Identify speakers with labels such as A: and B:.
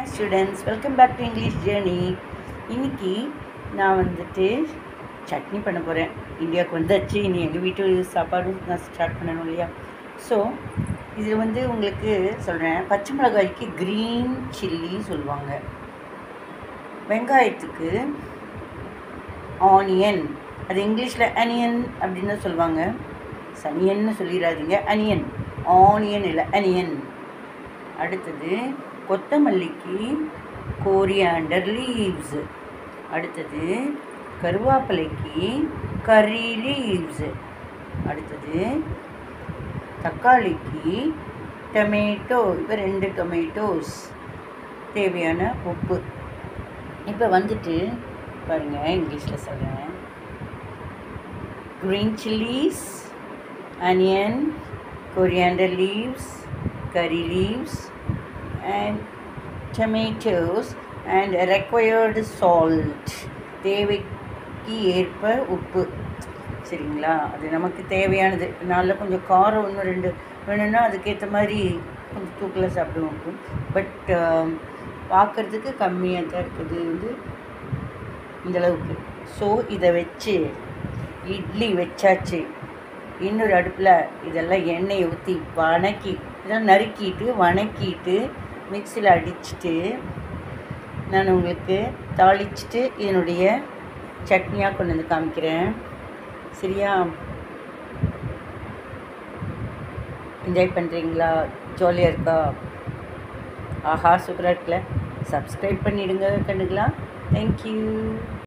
A: Students welcome back to English journey இன்னைக்கு நான் வந்துட்டு சட்னி பண்ண போகிறேன் இந்தியாவுக்கு வந்தாச்சு இனி எங்கள் வீட்டு சாப்பாடும் நான் ஸ்டார்ட் பண்ணணும் இல்லையா ஸோ இது வந்து உங்களுக்கு சொல்கிறேன் பச்சை மிளகாய்க்கு க்ரீன் சில்லி சொல்லுவாங்க வெங்காயத்துக்கு ஆனியன் அது இங்கிலீஷில் அனியன் அப்படின்னு தான் சொல்லுவாங்க சனியன்னு சொல்லிடாதீங்க அனியன் ஆனியன் இல்லை அனியன் அடுத்தது கொத்தமல்லிக்கு கோரியாண்டர் லீவ்ஸ் அடுத்தது கருவேப்பிலைக்கு கறி லீவ்ஸ் அடுத்தது தக்காளிக்கு டொமேட்டோ இப்போ ரெண்டு டொமேட்டோஸ் தேவையான உப்பு இப்போ வந்துட்டு பாருங்கள் இங்கிலீஷில் சொல்கிறேன் green chilies, onion, coriander leaves, curry leaves, and tomatoes and required salt. தேவைக்கு ஏற்ப உப்பு சரிங்களா அது நமக்கு தேவையானது நல்ல கொஞ்சம் காரம் ஒன்று ரெண்டு வேணும்னா அதுக்கேற்ற மாதிரி கொஞ்சம் தூக்கில் சாப்பிடுவோம் உப்பு பட் பார்க்குறதுக்கு கம்மியாக தான் இருக்குது வந்து இந்தளவுக்கு ஸோ இதை வச்சு இட்லி வச்சாச்சு இன்னொரு அடுப்பில் இதெல்லாம் எண்ணெயை ஊற்றி வணக்கி இதெல்லாம் நறுக்கிட்டு வணக்கிட்டு மிக்சியில் அடிச்சுட்டு நான் உங்களுக்கு தாளிச்சிட்டு இதனுடைய சட்னியாக கொண்டு வந்து காமிக்கிறேன் சரியா என்ஜாய் பண்ணுறீங்களா ஜாலியாக இருக்கா ஆஹா சூப்பராக இருக்குல்ல சப்ஸ்கிரைப் பண்ணிவிடுங்க கண்ணுங்களா தேங்க்யூ